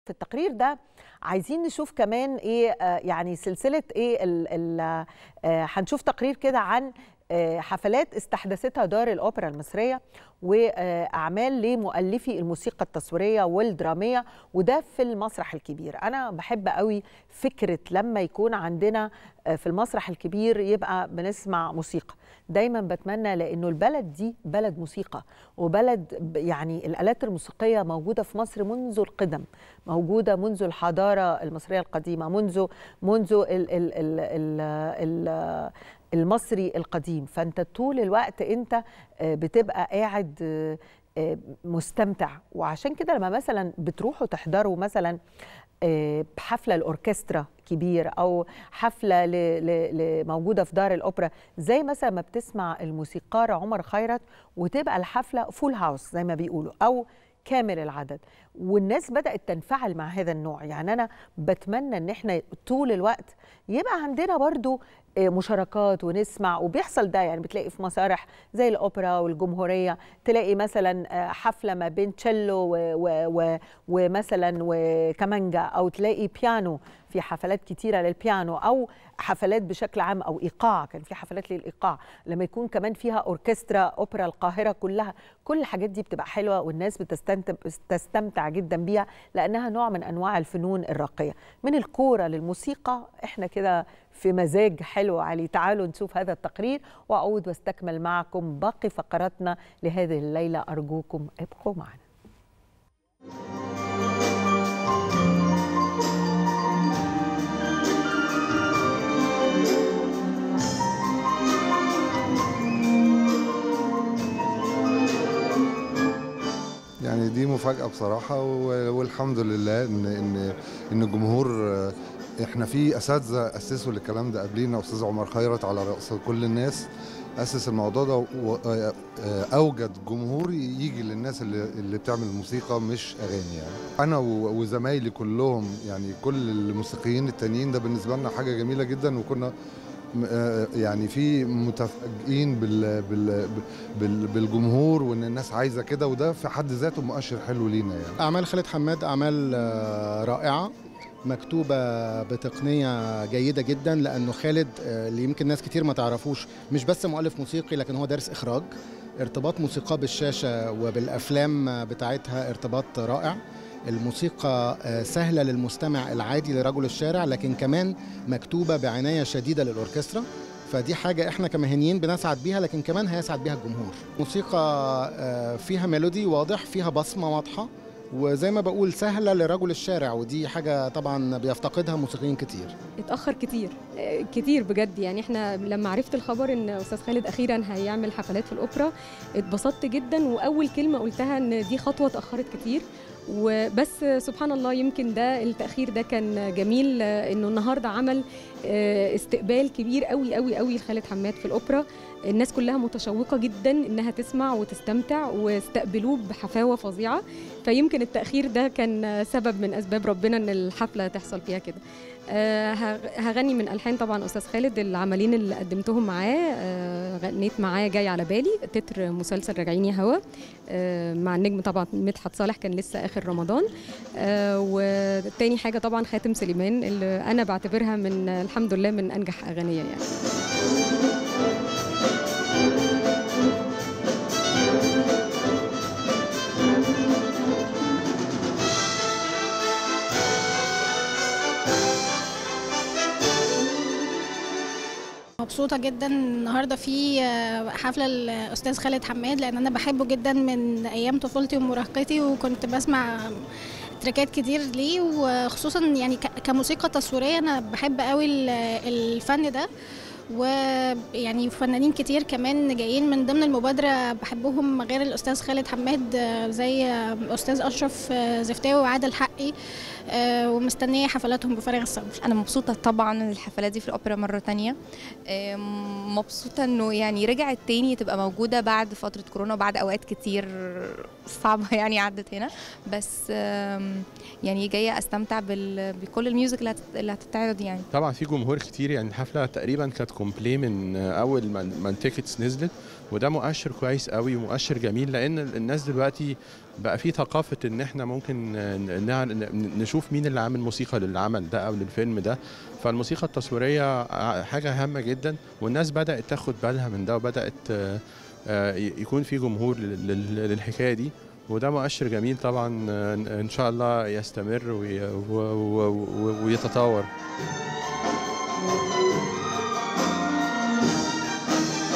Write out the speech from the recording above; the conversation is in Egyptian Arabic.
في التقرير ده عايزين نشوف كمان ايه آه، يعني سلسله ايه ال ال آه، هنشوف تقرير كده عن آه، حفلات استحدثتها دار الاوبرا المصريه واعمال لمؤلفي الموسيقى التصويريه والدراميه وده في المسرح الكبير انا بحب قوي فكره لما يكون عندنا آه، في المسرح الكبير يبقى بنسمع موسيقى دايما بتمنى لانه البلد دي بلد موسيقى وبلد ب- يعني الالات الموسيقيه موجوده في مصر منذ القدم موجوده منذ الحضاره المصريه القديمه منذ منذ ال ال ال ال ال المصري القديم فانت طول الوقت انت آه، بتبقى قاعد آه، آه، مستمتع وعشان كده لما مثلا بتروحوا تحضروا مثلا آه، بحفله الاوركسترا كبير او حفله ل- ل- ل- موجوده في دار الاوبرا زي مثلا ما بتسمع الموسيقار عمر خيرت وتبقى الحفله فول هاوس زي ما بيقولوا او كامل العدد والناس بدات تنفعل مع هذا النوع يعني انا بتمنى ان احنا طول الوقت يبقى عندنا برضو آه، مشاركات ونسمع وبيحصل ده يعني بتلاقي في مسارح زي الاوبرا والجمهوريه تلاقي مثلا آه، حفله ما بين تشيلو و- و- و- ومثلا وكمانجا او تلاقي بيانو في حفلات كتيره للبيانو او حفلات بشكل عام او ايقاع كان في حفلات للايقاع لما يكون كمان فيها اوركسترا اوبرا القاهره كلها كل الحاجات دي بتبقى حلوه والناس بتستمتع تستمتع جدا بيها لانها نوع من انواع الفنون الراقيه من الكوره للموسيقى احنا كده في مزاج حلو علي تعالوا نشوف هذا التقرير واعود واستكمل معكم باقي فقراتنا لهذه الليله ارجوكم ابقوا معنا يعني دي مفاجأة بصراحة و- والحمد لله إن إن إن الجمهور آه، إحنا في أساتذة أسسوا الكلام ده قبلينا أستاذ عمر خيرت على رأس كل الناس أسس الموضوع ده وأوجد جمهور يجي للناس اللي, اللي بتعمل موسيقى مش أغاني يعني أنا و- وزمايلي كلهم يعني كل الموسيقيين التانيين ده بالنسبة لنا حاجة جميلة جدا وكنا م- آه، يعني في متفاجئين بال بال بال بالجمهور وان الناس عايزه كده وده في حد ذاته مؤشر حلو لينا يعني أعمال خالد حماد أعمال آه، رائعة مكتوبة بتقنية جيدة جدا لأنه خالد آه، اللي يمكن ناس كتير ما تعرفوش مش بس مؤلف موسيقي لكن هو دارس إخراج ارتباط موسيقاه بالشاشة وبالأفلام بتاعتها ارتباط رائع الموسيقى آه، سهلة للمستمع العادي لرجل الشارع لكن كمان مكتوبة بعناية شديدة للأوركسترا فدي حاجة احنا كمهنيين بنسعد بيها لكن كمان هيسعد بيها الجمهور موسيقى آه، فيها ميلودي واضح فيها بصمة واضحة وزي ما بقول سهلة لرجل الشارع ودي حاجة طبعا بيفتقدها موسيقيين كتير اتأخر كتير آه، كتير بجد يعني احنا لما عرفت الخبر ان استاذ خالد اخيرا هيعمل حفلات في الاوبرا اتبسطت جدا واول كلمة قلتها ان دي خطوة اتأخرت كتير وبس سبحان الله يمكن ده التأخير ده كان جميل آه، انه النهارده عمل آه، استقبال كبير قوي قوي قوي لخالد حماد في الاوبرا الناس كلها متشوقة جدا انها تسمع وتستمتع واستقبلوه بحفاوة فظيعة فيمكن التأخير ده كان سبب من أسباب ربنا إن الحفلة تحصل فيها كده آه، هغ- هغني من ألحان طبعا أستاذ خالد العملين اللي قدمتهم معاه آه، غنيت معاه جاي على بالي تتر مسلسل راجعين يا هوا آه، مع النجم طبعا مدحت صالح كان لسه آخر رمضان آه، وتاني حاجة طبعا خاتم سليمان اللي أنا بعتبرها من الحمد لله من أنجح أغنية يعني مبسوطة جدا النهاردة في آه، حفلة الأستاذ خالد حماد لأن أنا بحبه جدا من أيام طفولتي ومراهقتي وكنت بسمع تراكات كتير ليه وخصوصا يعني ك- كموسيقى تصويرية أنا بحب قوي ال- الفن ده ويعني فنانين كتير كمان جايين من ضمن المبادرة بحبهم غير الأستاذ خالد حماد آه، زي آه، أستاذ أشرف آه، زفتاوي وعادل حقي آه، ومستنية حفلاتهم بفارغ الصبر انا مبسوطه طبعا الحفلات دي في الاوبرا مره تانية آم، مبسوطه انه يعني رجعت تاني تبقى موجوده بعد فتره كورونا وبعد اوقات كتير صعبه يعني عدت هنا بس آم، يعني جايه استمتع بال- بكل الميوزك اللي هت- اللي هتتعرض يعني طبعا في جمهور كتير يعني الحفله تقريبا كانت كومبلي من اول ما ما التيكتس نزلت وده مؤشر كويس قوي ومؤشر جميل لان الناس دلوقتي بقى في ثقافه ان احنا ممكن نع- نشوف مين اللي عامل موسيقى للعمل ده او للفيلم ده فالموسيقى التصويريه ع- حاجه هامه جدا والناس بدات تاخد بالها من ده وبدات آه، آه، ي- يكون في جمهور لل- لل- للحكايه دي وده مؤشر جميل طبعا آه، ان شاء الله يستمر وي- و- و- و- ويتطور